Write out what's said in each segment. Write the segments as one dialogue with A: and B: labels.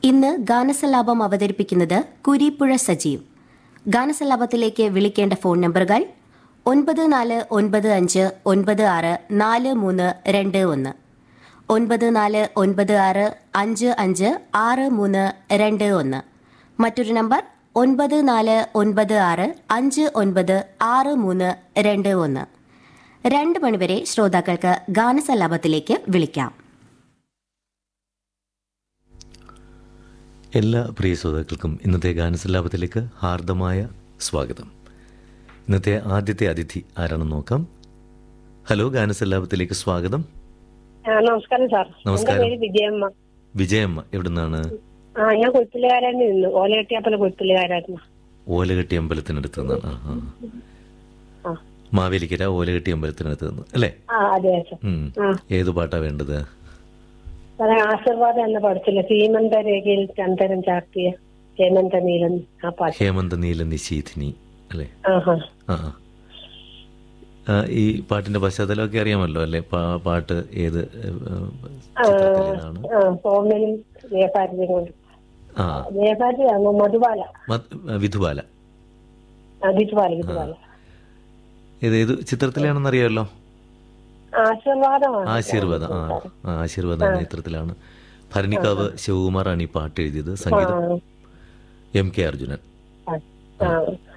A: ഇന്ന് ഗാനസലാപം അവതരിപ്പിക്കുന്നത് കുരിപ്പുഴ സജീവ് ഗാനസലാപത്തിലേക്ക് വിളിക്കേണ്ട ഫോൺ നമ്പറുകൾ ഒൻപത് നാല് ഒൻപത് അഞ്ച് ഒൻപത് ആറ് നാല് മൂന്ന് രണ്ട് ഒന്ന് ഒൻപത് നാല് ഒൻപത് ആറ് അഞ്ച് അഞ്ച് ആറ് മൂന്ന് രണ്ട് ഒന്ന് മറ്റൊരു നമ്പർ ഒൻപത് നാല് ഒൻപത് ആറ് അഞ്ച് ഒൻപത് ആറ് മൂന്ന് രണ്ട് ഒന്ന് രണ്ട് മണിവരെ ശ്രോതാക്കൾക്ക് ഗാനസലാപത്തിലേക്ക് വിളിക്കാം
B: എല്ലാ പ്രിയ ശ്രോതാക്കൾക്കും ഇന്നത്തെ ഗാനസല്ലാപത്തിലേക്ക് ഹാർദമായ സ്വാഗതം ഇന്നത്തെ ആദ്യത്തെ അതിഥി ആരാണെന്ന് നോക്കാം ഹലോ ഗാനസല്ലാപത്തിലേക്ക് സ്വാഗതം
C: ആ, നമസ്കാരം സാർ എന്റെ
B: നമസ്കാരം.
C: പേര് വിജയമ്മ
B: വിജയമ്മ എവിടുന്നാണ്
C: ആ ഞാൻ കൊയ്ത്തുകാരായിരുന്നു നിന്നു ഓലകെട്ടിയാപ്പല കൊയ്ത്തുകാരായിരുന്നു
B: ഓലകെട്ടി അമ്പലത്തിനടുത്ത് നിന്നാണ് ആ, ആ.
C: ആ.
B: മാവേലിക്കര ഓലകെട്ടി അമ്പലത്തിനടുത്ത് നിന്ന് അല്ലേ
C: ആ അതെ സാർ
B: ഉം.
C: ആ.
B: ഏത് പാട്ടാ വേണ്ടത്
C: സാറേ ആശീർവാദം എന്ന പടത്തില് സീമന്ത രേഖയിൽ ചന്ദനം ചാർത്തിയ ഹേമന്ത നീലൻ ആ പാട്ട്
B: ഹേമന്ത നീല നിശീഥിനി അല്ലേ
C: ആഹാ
B: ആ ആ. ആ, ഈ പാട്ടിന്റെ പശ്ചാത്തലമൊക്കെ അറിയാമല്ലോ അല്ലേ പാ- പാട്ട് ഏത് ഏഹ്, ചിത്രത്തിലേതാണ്
C: ആ സോമനും ജയഭാരതിയും കൊണ്ട്
B: ആ
C: ജയഭാരതി ആണോ മധുബാല
B: മത്- വിധുബാല
C: ആ വിധുബാല വിധുബാല
B: ഇത് ഏത് ചിത്രത്തിലാണെന്ന് അറിയാമല്ലോ
C: ആശീർവാദമാണ്
B: ആശീർവാദം ആ ആ, ആശീർവാദം എന്ന ചിത്രത്തിലാണ് ഭരണിക്കാവ് ശിവകുമാറാണ് ഈ പാട്ട് എഴുതിയത് സംഗീതം എം കെ അർജുനൻ
C: ആ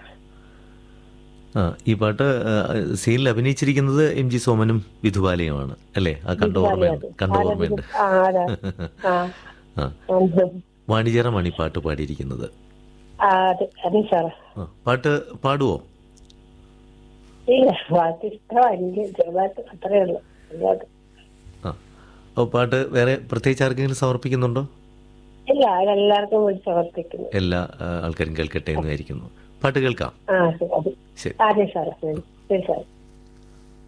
B: ആ ഈ പാട്ട് ആ, സീനിൽ അഭിനയിച്ചിരിക്കുന്നത് എം ജി സോമനും വിധുബാലയുമാണ് അല്ലേ ആ കണ്ട ഓർമ്മയുണ്ട് കണ്ട ഓർമ്മയുണ്ട്
C: ആ അതെ ആ
B: ആ
C: ഉം.
B: വാണിജ്യറമാണ് ഈ പാട്ട് പാടിയിരിക്കുന്നത്
C: ആ, അതെ അതെ സാറേ
B: ആ, പാട്ട് പാടുവോ
C: ഇല്ല പാട്ട് ഇഷ്ടമാണ് ചെറുതായിട്ട് അത്രേ ഉള്ളൂ ചെറുതായിട്ട്
B: ആ അപ്പോൾ പാട്ട് വേറെ പ്രത്യേകിച്ച് ആർക്കെങ്കിലും സമർപ്പിക്കുന്നുണ്ടോ
C: ഇല്ല അതെല്ലാവർക്കും വേണ്ടി സമർപ്പിക്കുന്നു
B: എല്ലാ ആ, ആൾക്കാരും കേൾക്കട്ടെ എന്ന് വിചാരിക്കുന്നു പാട്ട് കേൾക്കാം
C: ആ ശരി അതെ
B: ശരി
C: അതെ സാറേ ശരി ശരി സാറേ